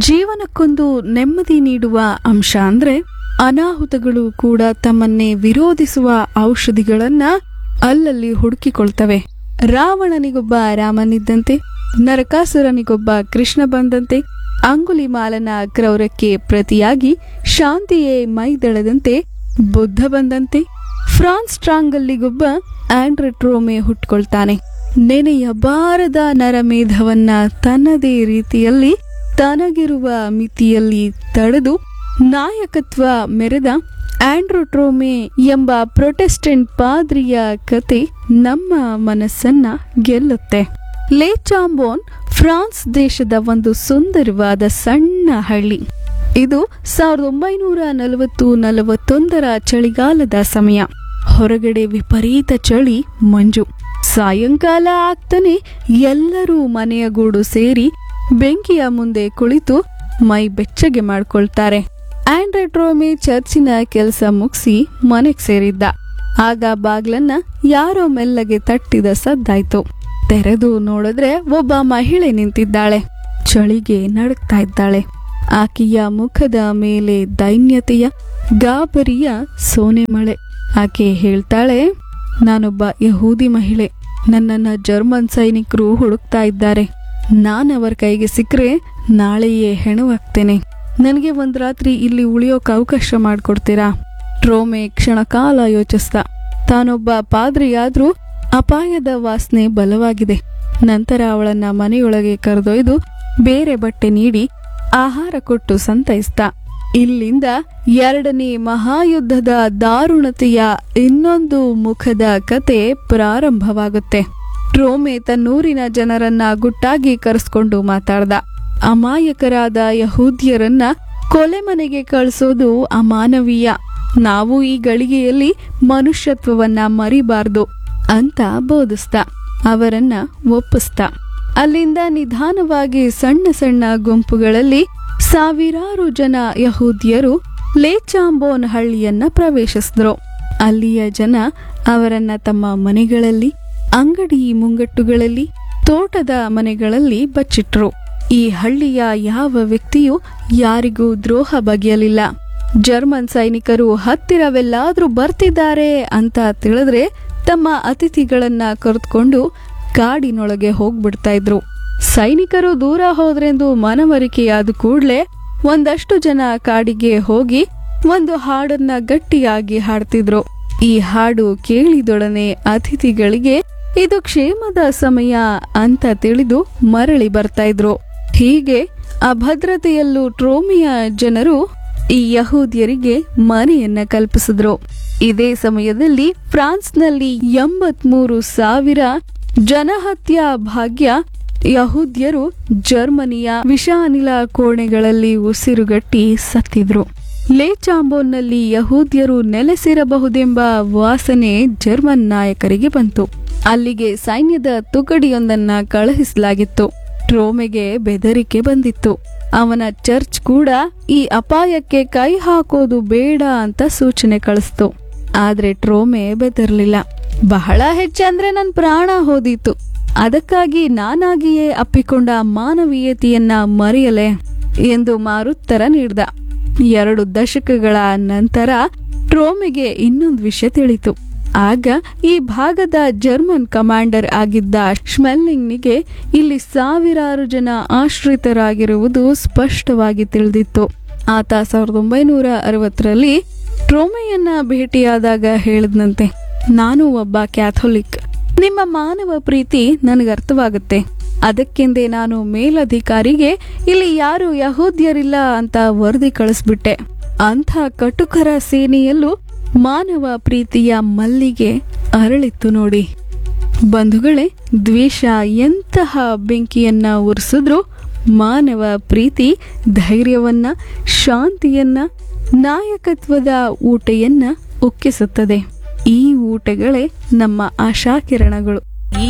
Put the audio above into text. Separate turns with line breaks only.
ಜೀವನಕ್ಕೊಂದು ನೆಮ್ಮದಿ ನೀಡುವ ಅಂಶ ಅಂದ್ರೆ ಅನಾಹುತಗಳು ಕೂಡ ತಮ್ಮನ್ನೇ ವಿರೋಧಿಸುವ ಔಷಧಿಗಳನ್ನ ಅಲ್ಲಲ್ಲಿ ಹುಡುಕಿಕೊಳ್ತವೆ ರಾವಣನಿಗೊಬ್ಬ ರಾಮನಿದ್ದಂತೆ ನರಕಾಸುರನಿಗೊಬ್ಬ ಕೃಷ್ಣ ಬಂದಂತೆ ಅಂಗುಲಿಮಾಲನ ಕ್ರೌರಕ್ಕೆ ಪ್ರತಿಯಾಗಿ ಶಾಂತಿಯೇ ಮೈದಳದಂತೆ ಬುದ್ಧ ಬಂದಂತೆ ಫ್ರಾನ್ಸ್ ಟ್ರಾಂಗಲ್ಲಿಗೊಬ್ಬ ಆಂಡ್ರೆಟ್ರೋಮೆ ಹುಟ್ಕೊಳ್ತಾನೆ ನೆನೆಯಬಾರದ ನರಮೇಧವನ್ನ ತನ್ನದೇ ರೀತಿಯಲ್ಲಿ ತನಗಿರುವ ಮಿತಿಯಲ್ಲಿ ತಡೆದು ನಾಯಕತ್ವ ಮೆರೆದ ಆಂಡ್ರೋಟ್ರೋಮೆ ಎಂಬ ಪ್ರೊಟೆಸ್ಟೆಂಟ್ ಪಾದ್ರಿಯ ಕತೆ ನಮ್ಮ ಮನಸ್ಸನ್ನ ಗೆಲ್ಲುತ್ತೆ ಲೇಚಾಂಬೋನ್ ಫ್ರಾನ್ಸ್ ದೇಶದ ಒಂದು ಸುಂದರವಾದ ಸಣ್ಣ ಹಳ್ಳಿ ಇದು ಸಾವಿರದ ಒಂಬೈನೂರ ನಲವತ್ತು ನಲವತ್ತೊಂದರ ಚಳಿಗಾಲದ ಸಮಯ ಹೊರಗಡೆ ವಿಪರೀತ ಚಳಿ ಮಂಜು ಸಾಯಂಕಾಲ ಆಗ್ತಾನೆ ಎಲ್ಲರೂ ಮನೆಯ ಗೂಡು ಸೇರಿ ಬೆಂಕಿಯ ಮುಂದೆ ಕುಳಿತು ಮೈ ಬೆಚ್ಚಗೆ ಮಾಡ್ಕೊಳ್ತಾರೆ ಆಂಡ್ರೆಟ್ರೋಮೆ ಚರ್ಚಿನ ಕೆಲಸ ಮುಗಿಸಿ ಮನೆಗ್ ಸೇರಿದ್ದ ಆಗ ಬಾಗ್ಲನ್ನ ಯಾರೋ ಮೆಲ್ಲಗೆ ತಟ್ಟಿದ ಸದ್ದಾಯ್ತು ತೆರೆದು ನೋಡಿದ್ರೆ ಒಬ್ಬ ಮಹಿಳೆ ನಿಂತಿದ್ದಾಳೆ ಚಳಿಗೆ ನಡುಕ್ತಾ ಇದ್ದಾಳೆ ಆಕೆಯ ಮುಖದ ಮೇಲೆ ದೈನ್ಯತೆಯ ಗಾಬರಿಯ ಸೋನೆ ಮಳೆ ಆಕೆ ಹೇಳ್ತಾಳೆ ನಾನೊಬ್ಬ ಯಹೂದಿ ಮಹಿಳೆ ನನ್ನನ್ನ ಜರ್ಮನ್ ಸೈನಿಕರು ಹುಡುಕ್ತಾ ಇದ್ದಾರೆ ನಾನವರ ಕೈಗೆ ಸಿಕ್ಕರೆ ನಾಳೆಯೇ ಹೆಣವಾಗ್ತೇನೆ ನನಗೆ ಒಂದ್ ರಾತ್ರಿ ಇಲ್ಲಿ ಉಳಿಯೋಕ್ ಅವಕಾಶ ಮಾಡ್ಕೊಡ್ತೀರಾ ಟ್ರೋಮೆ ಕ್ಷಣಕಾಲ ಯೋಚಿಸ್ದ ತಾನೊಬ್ಬ ಪಾದ್ರಿಯಾದ್ರೂ ಅಪಾಯದ ವಾಸನೆ ಬಲವಾಗಿದೆ ನಂತರ ಅವಳನ್ನ ಮನೆಯೊಳಗೆ ಕರೆದೊಯ್ದು ಬೇರೆ ಬಟ್ಟೆ ನೀಡಿ ಆಹಾರ ಕೊಟ್ಟು ಸಂತೈಸ್ತ ಇಲ್ಲಿಂದ ಎರಡನೇ ಮಹಾಯುದ್ಧದ ದಾರುಣತೆಯ ಇನ್ನೊಂದು ಮುಖದ ಕತೆ ಪ್ರಾರಂಭವಾಗುತ್ತೆ ಟ್ರೋಮೆ ತನ್ನೂರಿನ ಜನರನ್ನ ಗುಟ್ಟಾಗಿ ಕರೆಸ್ಕೊಂಡು ಮಾತಾಡ್ದ ಅಮಾಯಕರಾದ ಯಹೂದ್ಯರನ್ನ ಕೊಲೆ ಮನೆಗೆ ಕಳಿಸೋದು ಅಮಾನವೀಯ ನಾವು ಈ ಗಳಿಗೆಯಲ್ಲಿ ಮನುಷ್ಯತ್ವವನ್ನ ಮರಿಬಾರ್ದು ಅಂತ ಬೋಧಿಸ್ತ ಅವರನ್ನ ಒಪ್ಪಿಸ್ತ ಅಲ್ಲಿಂದ ನಿಧಾನವಾಗಿ ಸಣ್ಣ ಸಣ್ಣ ಗುಂಪುಗಳಲ್ಲಿ ಸಾವಿರಾರು ಜನ ಯಹೂದ್ಯರು ಲೇಚಾಂಬೋನ್ ಹಳ್ಳಿಯನ್ನ ಪ್ರವೇಶಿಸಿದ್ರು ಅಲ್ಲಿಯ ಜನ ಅವರನ್ನ ತಮ್ಮ ಮನೆಗಳಲ್ಲಿ ಅಂಗಡಿ ಮುಂಗಟ್ಟುಗಳಲ್ಲಿ ತೋಟದ ಮನೆಗಳಲ್ಲಿ ಬಚ್ಚಿಟ್ರು ಈ ಹಳ್ಳಿಯ ಯಾವ ವ್ಯಕ್ತಿಯೂ ಯಾರಿಗೂ ದ್ರೋಹ ಬಗೆಯಲಿಲ್ಲ ಜರ್ಮನ್ ಸೈನಿಕರು ಹತ್ತಿರವೆಲ್ಲಾದ್ರೂ ಬರ್ತಿದ್ದಾರೆ ಅಂತ ತಿಳಿದ್ರೆ ತಮ್ಮ ಅತಿಥಿಗಳನ್ನ ಕರೆದುಕೊಂಡು ಕಾಡಿನೊಳಗೆ ಹೋಗ್ಬಿಡ್ತಾ ಇದ್ರು ಸೈನಿಕರು ದೂರ ಹೋದ್ರೆಂದು ಮನವರಿಕೆಯಾದ ಕೂಡ್ಲೆ ಒಂದಷ್ಟು ಜನ ಕಾಡಿಗೆ ಹೋಗಿ ಒಂದು ಹಾಡನ್ನ ಗಟ್ಟಿಯಾಗಿ ಹಾಡ್ತಿದ್ರು ಈ ಹಾಡು ಕೇಳಿದೊಡನೆ ಅತಿಥಿಗಳಿಗೆ ಇದು ಕ್ಷೇಮದ ಸಮಯ ಅಂತ ತಿಳಿದು ಮರಳಿ ಬರ್ತಾ ಇದ್ರು ಹೀಗೆ ಅಭದ್ರತೆಯಲ್ಲೂ ಟ್ರೋಮಿಯ ಜನರು ಈ ಯಹೂದ್ಯರಿಗೆ ಮನೆಯನ್ನ ಕಲ್ಪಿಸಿದ್ರು ಇದೇ ಸಮಯದಲ್ಲಿ ಫ್ರಾನ್ಸ್ನಲ್ಲಿ ಎಂಬತ್ಮೂರು ಸಾವಿರ ಜನಹತ್ಯಾ ಭಾಗ್ಯ ಯಹೂದ್ಯರು ಜರ್ಮನಿಯ ವಿಷಾನಿಲ ಕೋಣೆಗಳಲ್ಲಿ ಉಸಿರುಗಟ್ಟಿ ಸತ್ತಿದ್ರು ಲೇಚಾಂಬೋನ್ನಲ್ಲಿ ಯಹೂದ್ಯರು ನೆಲೆಸಿರಬಹುದೆಂಬ ವಾಸನೆ ಜರ್ಮನ್ ನಾಯಕರಿಗೆ ಬಂತು ಅಲ್ಲಿಗೆ ಸೈನ್ಯದ ತುಕಡಿಯೊಂದನ್ನ ಕಳುಹಿಸಲಾಗಿತ್ತು ಟ್ರೋಮೆಗೆ ಬೆದರಿಕೆ ಬಂದಿತ್ತು ಅವನ ಚರ್ಚ್ ಕೂಡ ಈ ಅಪಾಯಕ್ಕೆ ಕೈ ಹಾಕೋದು ಬೇಡ ಅಂತ ಸೂಚನೆ ಕಳಿಸ್ತು ಆದ್ರೆ ಟ್ರೋಮೆ ಬೆದರ್ಲಿಲ್ಲ ಬಹಳ ಹೆಚ್ಚಂದ್ರೆ ನನ್ ಪ್ರಾಣ ಹೋದೀತು ಅದಕ್ಕಾಗಿ ನಾನಾಗಿಯೇ ಅಪ್ಪಿಕೊಂಡ ಮಾನವೀಯತೆಯನ್ನ ಮರೆಯಲೆ ಎಂದು ಮಾರುತ್ತರ ನೀಡ್ದ ಎರಡು ದಶಕಗಳ ನಂತರ ಟ್ರೋಮೆಗೆ ಇನ್ನೊಂದು ವಿಷಯ ತಿಳಿತು ಆಗ ಈ ಭಾಗದ ಜರ್ಮನ್ ಕಮಾಂಡರ್ ಆಗಿದ್ದ ಶ್ಮೆಲ್ಲಿಂಗ್ನಿಗೆ ಇಲ್ಲಿ ಸಾವಿರಾರು ಜನ ಆಶ್ರಿತರಾಗಿರುವುದು ಸ್ಪಷ್ಟವಾಗಿ ತಿಳಿದಿತ್ತು ಆತ ಸಾವಿರದ ಒಂಬೈನೂರ ಅರವತ್ತರಲ್ಲಿ ಟ್ರೋಮೆಯನ್ನ ಭೇಟಿಯಾದಾಗ ಹೇಳಿದ್ನಂತೆ ನಾನು ಒಬ್ಬ ಕ್ಯಾಥೋಲಿಕ್ ನಿಮ್ಮ ಮಾನವ ಪ್ರೀತಿ ನನಗರ್ಥವಾಗುತ್ತೆ ಅದಕ್ಕೆಂದೇ ನಾನು ಮೇಲಧಿಕಾರಿಗೆ ಇಲ್ಲಿ ಯಾರು ಯಹೂದ್ಯರಿಲ್ಲ ಅಂತ ವರದಿ ಕಳಿಸ್ಬಿಟ್ಟೆ ಅಂಥ ಕಟುಕರ ಸೇನೆಯಲ್ಲೂ ಮಾನವ ಪ್ರೀತಿಯ ಮಲ್ಲಿಗೆ ಅರಳಿತ್ತು ನೋಡಿ ಬಂಧುಗಳೇ ದ್ವೇಷ ಎಂತಹ ಬೆಂಕಿಯನ್ನ ಉರಿಸಿದ್ರು ಮಾನವ ಪ್ರೀತಿ ಧೈರ್ಯವನ್ನ ಶಾಂತಿಯನ್ನ ನಾಯಕತ್ವದ ಊಟೆಯನ್ನ ಉಕ್ಕಿಸುತ್ತದೆ ಈ ಊಟಗಳೇ ನಮ್ಮ ಆಶಾಕಿರಣಗಳು